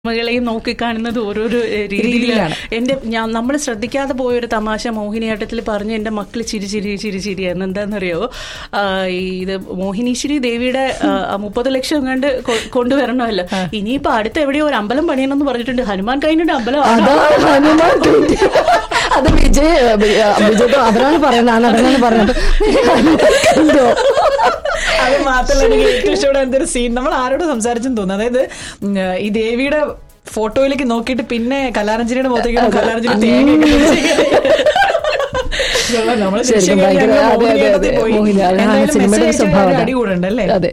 മകളെയും നോക്കിക്കാണുന്നത് ഓരോരോ ഏഹ്, രീതിയിലാണ് രീതിയിലാണ്. എന്റെ ഞാൻ നമ്മൾ ശ്രദ്ധിക്കാതെ പോയ ഒരു തമാശ മോഹിനിയാട്ടത്തിൽ പറഞ്ഞ് എന്റെ മക്കൾ ചിരി ചിരി ചിരി ചിരിയായിരുന്നു എന്താണെന്നറിയോ ആ, ഈ ഇത് മോഹിനീശ്വരി ദേവിയുടെ ആ, മുപ്പത് ലക്ഷം കണ്ട് കൊണ്ടുവരണമല്ലോ ഇനിയിപ്പോ അടുത്ത് എവിടെയോ ഒരു അമ്പലം പണിയണമെന്ന് പറഞ്ഞിട്ടുണ്ട് ഹനുമാൻ കൈനയുടെ അമ്പലം അതാ ഹനുമാൻ കൈൻഡ്. അത് വിജയ് വിജയ് അവരാണ് പറയുന്നത് ആ നടനാണ് പറയുന്നത് ഹനുമാൻ കൈൻഡോ? അത് മാത്രമല്ല എനിക്ക് ഏറ്റവും ഇഷ്ടപ്പെട്ട എന്തൊരു സീൻ നമ്മൾ ആരോട് സംസാരിച്ചെന്ന് തോന്നുന്നു അതായത് ഉം, ഈ ദേവിയുടെ ഫോട്ടോയിലേക്ക് നോക്കിയിട്ട് പിന്നെ കലാരഞ്ജലിയുടെ മുഖത്തേക്ക് നോക്കി കലാരഞ്ജലി തേങ്ങയൊക്കെ നമ്മള് ശരിക്കും ദൃശ്യം കഴിഞ്ഞ് ഭയങ്കര- അങ്ങ് അതെ, അതെ, മോഹിനിയാട്ടത്തിൽ അതെ. പോയി. മോഹിനി, അതാണ് എന്തായാലും സിനിമയുടെ message ഒരു അയച്ച സ്വഭാവം ഒരു അതാ. അടി കൂടുണ്ടല്ലേ അതെ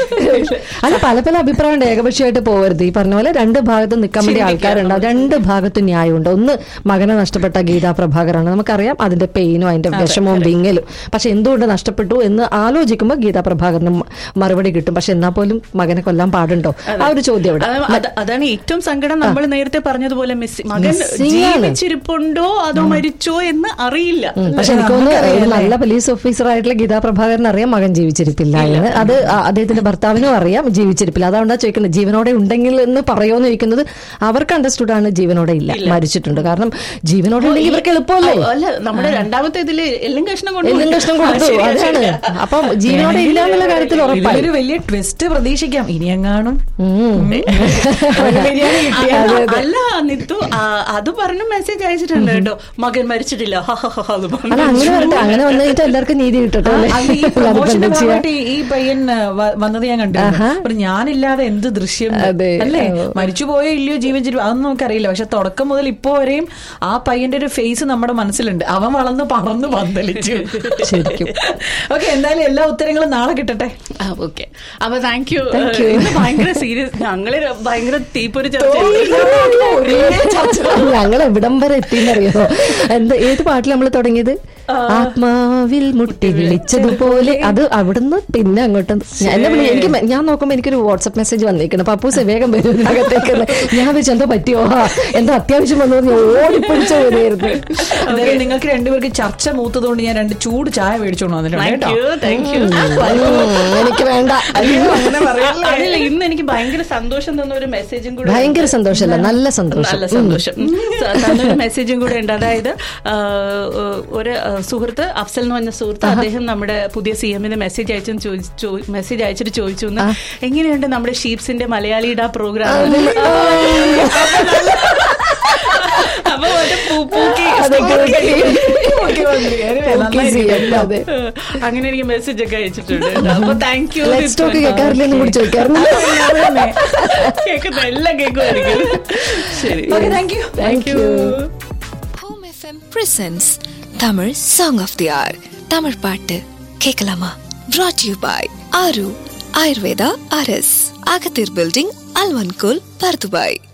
അല്ല പല പല അഭിപ്രായമുണ്ട് ഏകപക്ഷീയമായിട്ട് പോകരുത് ഈ പറഞ്ഞ പോലെ രണ്ട് ഭാഗത്തും നിൽക്കാൻ വേണ്ടി ആൾക്കാരുണ്ടാവും രണ്ട് ഭാഗത്തും ന്യായമുണ്ട് ഒന്ന് മകനെ നഷ്ടപ്പെട്ട ഗീതാ പ്രഭാകറാണ് നമുക്കറിയാം അതിന്റെ പെയിനും അതിന്റെ വിഷമവും വിങ്ങലും പക്ഷെ എന്തുകൊണ്ട് നഷ്ടപ്പെട്ടു എന്ന് ആലോചിക്കുമ്പോൾ ഗീതാ പ്രഭാകരന് മ- മറുപടി കിട്ടും പക്ഷെ എന്നാ പോലും മകനെ കൊല്ലാൻ പാടുണ്ടോ ആ ഒരു ചോദ്യം ഇവിടെ അത് അത് അതാണ് ഏറ്റവും സങ്കടം നമ്മൾ നേരത്തെ പറഞ്ഞതുപോലെ മിസ് മകൻ Missing ആണ്. ജീവിച്ചിരിപ്പുണ്ടോ അതോ മരിച്ചോ എന്ന് അറിയില്ല പക്ഷെ എനിക്ക് തോന്നുന്നു ഒരു നല്ല പോലീസ് ഓഫീസർ ആയിട്ടുള്ള ഗീതാ പ്രഭാകരൻ അറിയാം മകൻ ജീവിച്ചിരിപ്പില്ല എന്ന് അത് ആ അദ്ദേഹത്തിന്റെ ഭർത്താവിനും അറിയാം ജീവിച്ചിരിപ്പില്ല അതുകൊണ്ടാണ് ചോദിക്കുന്നത് ജീവനോടെ ഉണ്ടെങ്കിൽ എന്ന് പറയുമെന്ന് ചോദിക്കുന്നത് അവർക്ക് അണ്ടർസ്റ്റുഡ് ആണ് ജീവനോടെ ഇല്ല മരിച്ചിട്ടുണ്ട് കാരണം ജീവനോടെ ഉണ്ടെങ്കിൽ ഇവർക്ക് എളുപ്പമല്ലേ ഓ, അല്ല നമ്മുടെ രണ്ടാമത്തെ ഇതില് എല്ലാം കഷ്ണം കൊണ്ട് എല്ലാം കഷ്ണം കൊടുത്തു ശരിയാ, അതാണ് ശരിയാ. അപ്പം ജീവനോടെ ഇല്ല എന്നുള്ള കാര്യത്തിൽ ഉറപ്പായി ഇതിലൊരു വലിയ ട്വിസ്റ്റ് പ്രതീക്ഷിക്കാം ഇനി എങ്ങാനും ഉം. ബിരിയാണി കിട്ടിയ അല്ല നിത്തു ആ, അത് പറഞ്ഞ മെസ്സേജ് അയച്ചിട്ടുണ്ട് കേട്ടോ മകൻ മരിച്ചിട്ടില്ല ഹ, ഹ, ഹ, ഹ, അത് പറഞ്ഞു. അല്ല അങ്ങനെ വരട്ടെ അങ്ങനെ വന്നു കഴിഞ്ഞിട്ട് എല്ലാവർക്കും നീതി കിട്ടട്ടെ അല്ലേ? അല്ല, ഈ അതിപ്പോ പ്രൊമോഷന്റെ എന്താ ചെയ്യാ? ഭാഗമായിട്ട് ഈ- ഈ പയ്യൻ ആ, വ- വന്നത് ഞാൻ കണ്ടു ആഹാ. ഞാനില്ലാതെ എന്ത് ദൃശ്യം അതെ. അല്ലേ ഓ. മരിച്ചുപോയോ ഇല്ലയോ ജീവിച്ചിരി അതൊന്നും നമുക്കറിയില്ല പക്ഷെ തുടക്കം മുതൽ ഇപ്പോ വരെയും ആ പയ്യന്റെ ഒരു ഫേസ് നമ്മുടെ മനസ്സിലുണ്ട് അവൻ വളർന്ന് പറന്ന് പന്തലിച്ചു ശരിക്കും. ഓക്കെ എന്തായാലും എല്ലാ ഉത്തരങ്ങളും നാളെ കിട്ടട്ടെ ആ, ഓക്കെ അപ്പൊ താങ്ക് യു Thank you. ഇന്ന് ഭയങ്കര സീരിയസ് ഞങ്ങള് ഭയങ്കര തീപ്പൊരി ചർച്ച ഒരേ ചർച്ച ഞങ്ങൾ എവിടം വരെ എത്തിയെന്നറിയോ എന്താ ഏത് പാട്ടിൽ നമ്മൾ തുടങ്ങിയത് ആത്മാവിൽ മുട്ടി വിളിച്ചതുപോലെ അത് അവിടുന്ന് പിന്നെ അങ്ങോട്ട് ഞാൻ എന്നെ വിളി- എനിക്ക് മെ- ഞാൻ നോക്കുമ്പോ എനിക്കൊരു വാട്സപ്പ് മെസ്സേജ് വന്നിരിക്കണം പപ്പൂസ് വേഗം വരും ഇതിനകത്തേക്ക് ഞാൻ വെച്ച് എന്തോ പറ്റിയോ ആ, എന്തോ അത്യാവശ്യം വന്നു ഞാൻ ഓടിപ്പിടിച്ച വരികയായിരുന്നു എന്തായാലും നിങ്ങൾക്ക് രണ്ടുപേർക്ക് ചർച്ച മൂത്തതുകൊണ്ട് ഞാൻ രണ്ട് ചൂട് ചായ മേടിച്ചോണ്ട് വന്നിട്ടുണ്ട് താങ്ക് കേട്ടോ യു താങ്ക് യു ഉം, എനിക്ക് വേണ്ട അങ്ങനെ പറയല്ലേ അതില്ല ഇന്ന് എനിക്ക് ഭയങ്കര സന്തോഷം തന്ന ഒരു മെസ്സേജും കൂടെ ഭയങ്കര സന്തോഷമല്ല നല്ല സന്തോഷം നല്ല സന്തോഷം സ- തന്നൊരു മെസ്സേജും കൂടെ ഉണ്ട് അതായത് ആ, ഒരു ആ, സുഹൃത്ത് അഫ്സൽ എന്ന് പറഞ്ഞ സുഹൃത്ത് അദ്ദേഹം നമ്മുടെ പുതിയ സി എമ്മിന് മെസ്സേജ് അയച്ചു മെസ്സേജ് അയച്ചിട്ട് ചോദിച്ചു എന്ന് എങ്ങനെയുണ്ട് നമ്മുടെ ഷീപ്സിന്റെ മലയാളിയുടെ ആ പ്രോഗ്രാം അപ്പൊ ഒരു പൂ- പൂക്കി അതൊക്കെ ഓക്കെ, വന്നു. Anyway, നന്നായിരിക്കും. അതെ അങ്ങനെ എനിക്ക് മെസ്സേജ് ഒക്കെ അയച്ചിട്ടുണ്ട് അപ്പൊ താങ്ക് യു ലെറ്റ്സ് ടോക്ക് കേൾക്കാറില്ലെന്നും കൂടി ചോദിക്കാറുണ്ട് കേൾക്കുന്ന എല്ലാം കേൾക്കുമായിരിക്കും ശരി Okay, thank you. Thank you home FM presents Tamil song of the hour Tamil பாட்டு கேட்கலாமா brought you by Aaru Ayurveda அரஸ் அகத்தீர் பில்டிங் அல்வன்கோல் பர்துபாய்